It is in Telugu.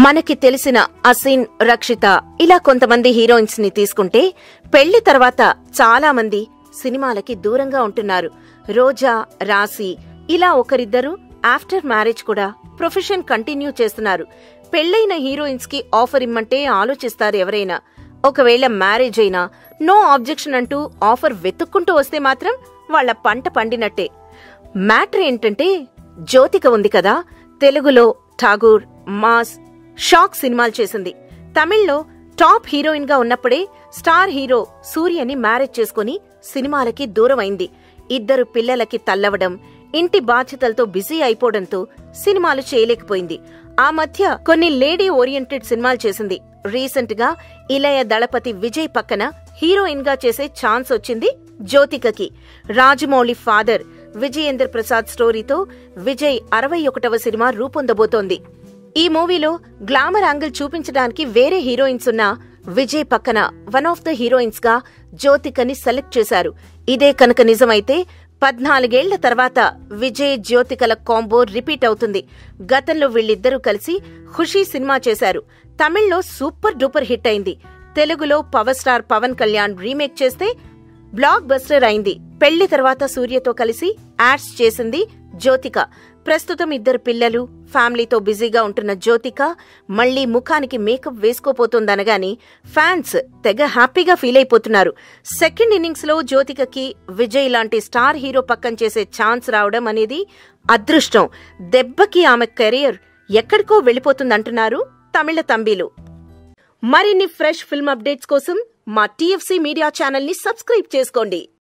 మనకి తెలిసిన అసిన్ రక్షిత ఇలా కొంతమంది హీరోయిన్స్ ని తీసుకుంటే పెళ్లి తర్వాత చాలా మంది సినిమాలకి దూరంగా ఉంటున్నారు రోజా రాశి ఇలా ఒకరిద్దరు ఆఫ్టర్ మ్యారేజ్ కూడా ప్రొఫెషన్ కంటిన్యూ చేస్తున్నారు పెళ్లైన హీరోయిన్స్ కి ఆఫర్ ఇమ్మంటే ఆలోచిస్తారు ఎవరైనా ఒకవేళ మ్యారేజ్ అయినా నో ఆబ్జెక్షన్ అంటూ ఆఫర్ వెతుక్కుంటూ వస్తే మాత్రం వాళ్ళ పంట పండినట్టే మ్యాటర్ ఏంటంటే జ్యోతిక ఉంది కదా తెలుగులో ఠాగూర్ మాస్ షాక్ సినిమాలు చేసింది తమిళ్లో టాప్ హీరోయిన్ గా ఉన్నప్పుడే స్టార్ హీరో సూర్యని మ్యారేజ్ చేసుకుని సినిమాలకి దూరం అయింది ఇద్దరు పిల్లలకి తల్లవడం ఇంటి బాధ్యతలతో బిజీ అయిపోవడంతో సినిమాలు చేయలేకపోయింది ఆ మధ్య కొన్ని లేడీ ఓరియంటెడ్ సినిమాలు చేసింది రీసెంట్ గా ఇలయ దళపతి విజయ్ పక్కన హీరోయిన్ గా చేసే ఛాన్స్ వచ్చింది జ్యోతికకి రాజమౌళి ఫాదర్ విజయేంద్ర ప్రసాద్ స్టోరీతో విజయ్ అరవై ఒకటవ సినిమా రూపొందబోతోంది ఈ మూవీలో గ్లామర్ యాంగిల్ చూపించడానికి వేరే హీరోయిన్స్ ఉన్న విజయ్ పక్కన వన్ ఆఫ్ ద హీరోయిన్స్ గా జ్యోతికని సెలెక్ట్ చేశారు ఇదే కనుక నిజమైతే పద్నాలుగేళ్ల తర్వాత విజయ్ జ్యోతికల కాంబో రిపీట్ అవుతుంది గతంలో వీళ్ళిద్దరూ కలిసి ఖుషీ సినిమా చేశారు తమిళ్లో సూపర్ డూపర్ హిట్ అయింది తెలుగులో power star Pawan Kalyan remake చేస్తే బ్లాక్ బస్టర్ అయింది పెళ్లి తర్వాత సూర్యతో కలిసి యాడ్స్ చేసింది జ్యోతిక ప్రస్తుతం ఇద్దరు పిల్లలు ఫ్యామిలీతో బిజీగా ఉంటున్న జ్యోతిక మళ్లీ ముఖానికి మేకప్ వేసుకోపోతుందనగాని ఫ్యాన్స్ తెగ హ్యాపీగా ఫీల్ అయిపోతున్నారు సెకండ్ ఇన్నింగ్స్ లో జ్యోతికకి విజయ్ లాంటి స్టార్ హీరో పక్కన చేసే ఛాన్స్ రావడం అనేది అదృష్టం దెబ్బకి ఆమె కెరియర్ ఎక్కడికో వెళ్ళిపోతుందంటున్నారు తమిళ తంబీలు మరిన్ని ఫ్రెష్ ఫిల్మ్ అప్డేట్స్ కోసం మా టీఎఫ్సీ మీడియా ఛానల్ ని సబ్స్క్రైబ్ చేసుకోండి